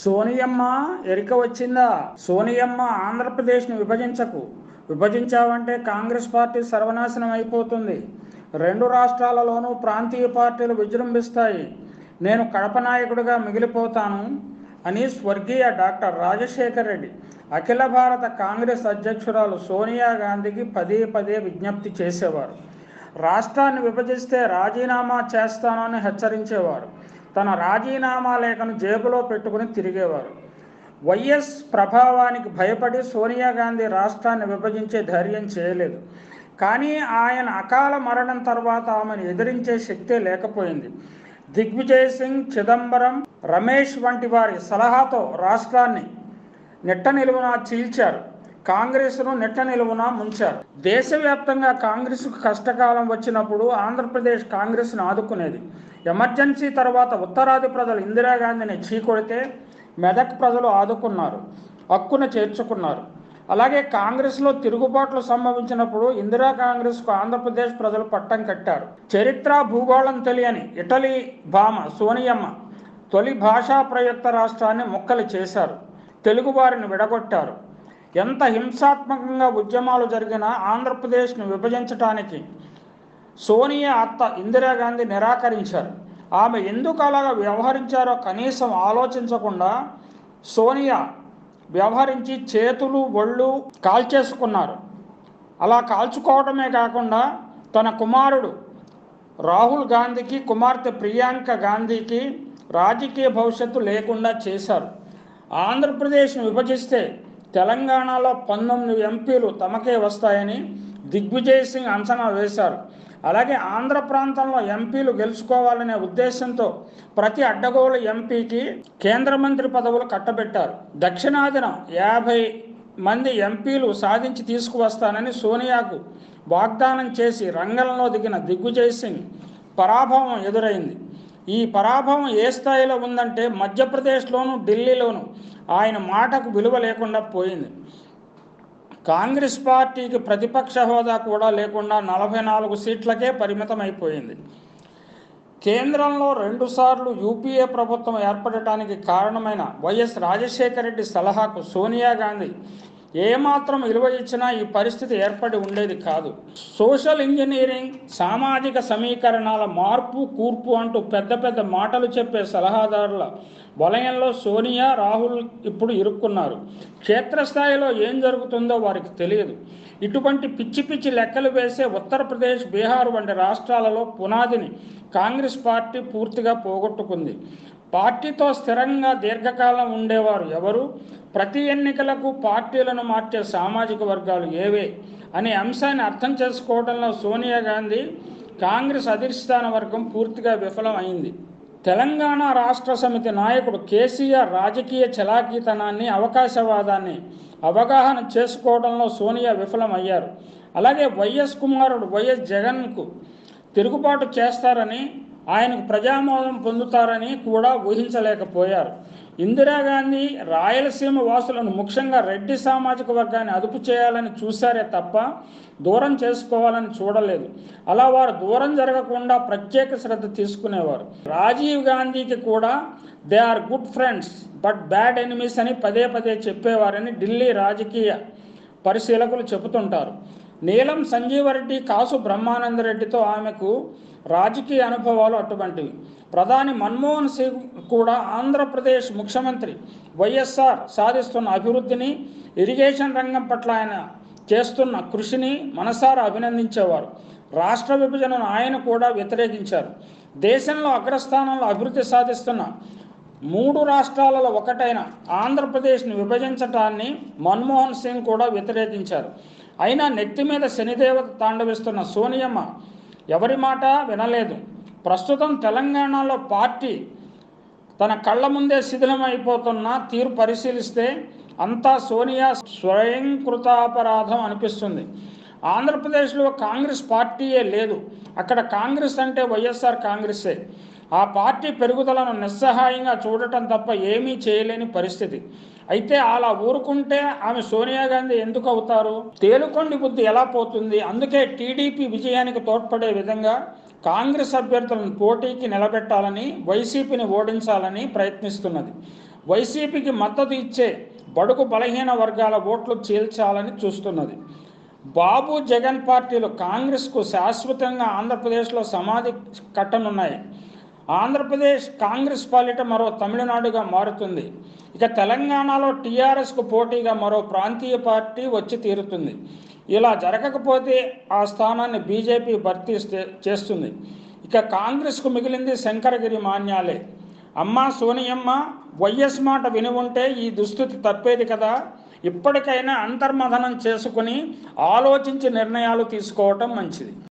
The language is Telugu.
సోనియమ్మ ఎరిక వచ్చిందా సోనియమ్మ ఆంధ్రప్రదేశ్ని విభజించకు విభజించావంటే కాంగ్రెస్ పార్టీ సర్వనాశనం అయిపోతుంది రెండు రాష్ట్రాలలోనూ ప్రాంతీయ పార్టీలు విజృంభిస్తాయి నేను కడప నాయకుడిగా మిగిలిపోతాను అని స్వర్గీయ డాక్టర్ రాజశేఖర్ రెడ్డి అఖిల భారత కాంగ్రెస్ అధ్యక్షురాలు సోనియా గాంధీకి పదే పదే విజ్ఞప్తి చేసేవారు రాష్ట్రాన్ని విభజిస్తే రాజీనామా చేస్తానని హెచ్చరించేవారు తన రాజీనామా లేఖను జేబులో పెట్టుకుని తిరిగేవారు వైఎస్ ప్రభావానికి భయపడి సోనియా గాంధీ రాష్ట్రాన్ని విభజించే ధైర్యం చేయలేదు కానీ ఆయన అకాల మరణం తర్వాత ఆమెను ఎదిరించే శక్తే లేకపోయింది దిగ్విజయ్ సింగ్ చిదంబరం రమేష్ వంటి వారి సలహాతో రాష్ట్రాన్ని నెట్ట నిలువున చీల్చారు కాంగ్రెస్ను నెట్ట నిలువున ముంచారు దేశవ్యాప్తంగా కాంగ్రెస్కు కష్టకాలం వచ్చినప్పుడు ఆంధ్రప్రదేశ్ కాంగ్రెస్ను ఆదుకునేది ఎమర్జెన్సీ తర్వాత ఉత్తరాది ప్రజలు ఇందిరాగాంధీని చీకొడితే మెదక్ ప్రజలు ఆదుకున్నారు హక్కున చేర్చుకున్నారు అలాగే కాంగ్రెస్లో తిరుగుబాట్లు సంభవించినప్పుడు ఇందిరా కాంగ్రెస్కు ఆంధ్రప్రదేశ్ ప్రజలు పట్టం కట్టారు చరిత్ర భూగోళం తెలియని ఇటలీ భామ సోనియమ్మ తొలి భాషా ప్రయుక్త రాష్ట్రాన్ని మొక్కలు చేశారు తెలుగువారిని విడగొట్టారు ఎంత హింసాత్మకంగా ఉద్యమాలు జరిగినా ఆంధ్రప్రదేశ్ను విభజించడానికి సోనియా అత్త ఇందిరాగాంధీ నిరాకరించారు ఆమె ఎందుకు అలాగా వ్యవహరించారో కనీసం ఆలోచించకుండా సోనియా వ్యవహరించి చేతులు ఒళ్ళు కాల్చేసుకున్నారు అలా కాల్చుకోవడమే కాకుండా తన కుమారుడు రాహుల్ గాంధీకి కుమార్తె ప్రియాంక గాంధీకి రాజకీయ భవిష్యత్తు లేకుండా చేశారు ఆంధ్రప్రదేశ్ను విభజిస్తే తెలంగాణలో పంతొమ్మిది ఎంపీలు తమకే వస్తాయని దిగ్విజయ్ సింగ్ అంచనా వేశారు అలాగే ఆంధ్ర ప్రాంతంలో ఎంపీలు గెలుచుకోవాలనే ఉద్దేశంతో ప్రతి అడ్డగోలు ఎంపీకి కేంద్ర మంత్రి పదవులు కట్టబెట్టారు దక్షిణాదిన యాభై మంది ఎంపీలు సాధించి తీసుకువస్తానని సోనియాకు వాగ్దానం చేసి రంగంలో దిగిన దిగ్విజయ్ సింగ్ పరాభవం ఎదురైంది ఈ పరాభవం ఏ స్థాయిలో ఉందంటే మధ్యప్రదేశ్లోను ఢిల్లీలోను ఆయన మాటకు విలువ లేకుండా పోయింది కాంగ్రెస్ పార్టీకి ప్రతిపక్ష హోదా కూడా లేకుండా నలభై నాలుగు సీట్లకే పరిమితం అయిపోయింది కేంద్రంలో రెండుసార్లు యూపీఏ ప్రభుత్వం ఏర్పడటానికి కారణమైన వైఎస్ రాజశేఖర రెడ్డి సలహాకు సోనియా గాంధీ ఏమాత్రం విలువ ఇచ్చినా ఈ పరిస్థితి ఏర్పడి ఉండేది కాదు సోషల్ ఇంజనీరింగ్ సామాజిక సమీకరణాల మార్పు కూర్పు అంటూ పెద్ద పెద్ద మాటలు చెప్పే సలహాదారుల వలయంలో సోనియా రాహుల్ ఇప్పుడు ఇరుక్కున్నారు క్షేత్రస్థాయిలో ఏం జరుగుతుందో వారికి తెలియదు ఇటువంటి పిచ్చి పిచ్చి లెక్కలు వేసే ఉత్తరప్రదేశ్ బీహార్ వంటి రాష్ట్రాలలో పునాదిని కాంగ్రెస్ పార్టీ పూర్తిగా పోగొట్టుకుంది పార్టీతో స్థిరంగా దీర్ఘకాలం ఉండేవారు ఎవరు ప్రతి ఎన్నికలకు పార్టీలను మార్చే సామాజిక వర్గాలు ఏవే అనే అంశాన్ని అర్థం చేసుకోవడంలో సోనియా గాంధీ కాంగ్రెస్ అధిష్టాన వర్గం పూర్తిగా విఫలం అయింది తెలంగాణ రాష్ట్ర సమితి నాయకుడు కేసీఆర్ రాజకీయ చలాకీతనాన్ని అవకాశవాదాన్ని అవగాహన చేసుకోవడంలో సోనియా విఫలమయ్యారు అలాగే వైఎస్ కుమారుడు వైఎస్ జగన్కు తిరుగుబాటు చేస్తారని ఆయనకు ప్రజామోదం పొందుతారని కూడా ఊహించలేకపోయారు ఇందిరాగాంధీ రాయలసీమ వాసులను ముఖ్యంగా రెడ్డి సామాజిక వర్గాన్ని అదుపు చేయాలని చూశారే తప్ప దూరం చేసుకోవాలని చూడలేదు అలా వారు దూరం జరగకుండా ప్రత్యేక శ్రద్ధ తీసుకునేవారు రాజీవ్ గాంధీకి కూడా they are good friends but bad enemies అని పదే పదే చెప్పేవారని ఢిల్లీ రాజకీయ పరిశీలకులు చెబుతుంటారు నీలం సంజీవరెడ్డి కాసు బ్రహ్మానందరెడ్డితో ఆమెకు రాజకీయ అనుభవాలు అటువంటివి ప్రధాని మన్మోహన్ సింగ్ కూడా ఆంధ్రప్రదేశ్ ముఖ్యమంత్రి వైఎస్ఆర్ సాధిస్తున్న అభివృద్ధిని ఇరిగేషన్ రంగం పట్ల ఆయన చేస్తున్న కృషిని మనసారా అభినందించేవారు రాష్ట్ర విభజనను ఆయన కూడా వ్యతిరేకించారు దేశంలో అగ్రస్థానంలో అభివృద్ధి సాధిస్తున్న మూడు రాష్ట్రాలలో ఒకటైన ఆంధ్రప్రదేశ్ని విభజించటాన్ని మన్మోహన్ సింగ్ కూడా వ్యతిరేకించారు అయినా నెత్తి మీద శనిదేవత తాండవిస్తున్న సోనియమ్మ ఎవరి మాట వినలేదు ప్రస్తుతం తెలంగాణలో పార్టీ తన కళ్ళ ముందే శిథిలమైపోతున్న తీరు పరిశీలిస్తే అంతా సోనియా స్వయంకృతాపరాధం అనిపిస్తుంది ఆంధ్రప్రదేశ్లో కాంగ్రెస్ పార్టీయే లేదు అక్కడ కాంగ్రెస్ అంటే వైఎస్ఆర్ కాంగ్రెస్సే ఆ పార్టీ పెరుగుదలను నిస్సహాయంగా చూడటం తప్ప ఏమీ చేయలేని పరిస్థితి అయితే అలా ఊరుకుంటే ఆమె సోనియా గాంధీ ఎందుకు అవుతారు తేలుకొండి బుద్ధి ఎలా పోతుంది అందుకే టీడీపీ విజయానికి తోడ్పడే విధంగా కాంగ్రెస్ అభ్యర్థులను పోటీకి నిలబెట్టాలని వైసీపీని ఓడించాలని ప్రయత్నిస్తున్నది వైసీపీకి మద్దతు ఇచ్చే బడుగు బలహీన వర్గాల ఓట్లు చీల్చాలని చూస్తున్నది బాబు జగన్ పార్టీలు కాంగ్రెస్కు శాశ్వతంగా ఆంధ్రప్రదేశ్లో సమాధి కట్టనున్నాయి ఆంధ్రప్రదేశ్ కాంగ్రెస్ పాలిట మరో తమిళనాడుగా మారుతుంది ఇక తెలంగాణలో టీఆర్ఎస్కు పోటీగా మరో ప్రాంతీయ పార్టీ వచ్చి తీరుతుంది ఇలా జరగకపోతే ఆ స్థానాన్ని బీజేపీ భర్తీ చే- చేస్తుంది ఇక కాంగ్రెస్కు మిగిలింది శంకరగిరి మాన్యాలే అమ్మ సోనియమ్మ వైఎస్ మాట విని ఉంటే ఈ దుస్థితి తప్పేది కదా ఇప్పటికైనా అంతర్మథనం చేసుకుని ఆలోచించి నిర్ణయాలు తీసుకోవటం మంచిది